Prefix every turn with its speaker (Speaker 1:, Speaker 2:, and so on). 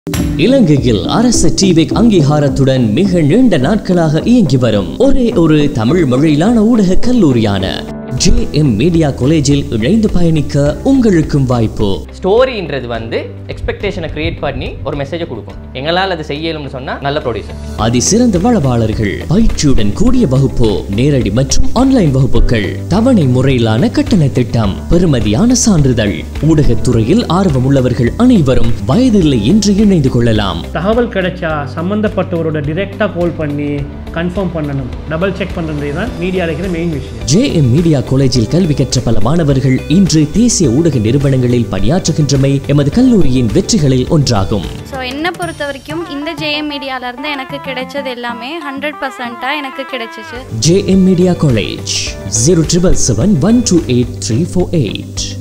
Speaker 1: இலங்கையில் அரசு டிவிக் அங்கீகாரத்துடன் மிக நீண்ட நாட்களாக இயங்கி வரும் ஒரே ஒரு தமிழ் மொழியிலான ஊடக கல்லூரியான ஜே எம் மீடியா காலேஜில் இணைந்து பயணிக்க உங்களுக்கும் வாய்ப்பு
Speaker 2: ஸ்டோரின்றது வந்து எக்ஸ்பெக்டேஷனை கிரியேட் பண்ணி ஒரு மெசேஜை கொடுக்கும் எங்களால் அது செய்யலும்னு சொன்னால் நல்ல ப்ரொடியூசர்
Speaker 1: அதிசிறந்த வளவாளர்கள் பயிற்சியுடன் கூடிய வகுப்பு நேரடி மற்றும் ஆன்லைன் வகுப்புகள் தவணை முறையிலான கட்டண திட்டம் பெறுமதியான சான்றிதழ் ஊடகத்துறையில் ஆர்வமுள்ளவர்கள் அனைவரும் வயதில்லை என்று இணைந்து கொள்ளலாம்
Speaker 3: தகவல் கிடைச்சா சம்மந்தப்பட்டவரோட டிரெக்டாக கால் பண்ணி கன்ஃபார்ம் பண்ணணும் டபுள் செக் பண்ணுறது தான் மீடியா இருக்கிற மெயின் விஷயம்
Speaker 1: ஜே எம் மீடியா காலேஜில் கல்வி கற்ற பல மாணவர்கள் இன்று தேசிய ஊடக நிறுவனங்களில் பணியாற்றுகின்றமை எமது கல்லூரியின் வெற்றிகளில் ஒன்றாகும்
Speaker 4: ஸோ என்னை பொறுத்த வரைக்கும் இந்த ஜேஎம் மீடியாவிலேருந்து எனக்கு கிடைச்சது எல்லாமே ஹண்ட்ரட் பர்சண்ட்டாக எனக்கு கிடைச்சிச்சு
Speaker 1: J M media college zero triple seven one two eight three four eight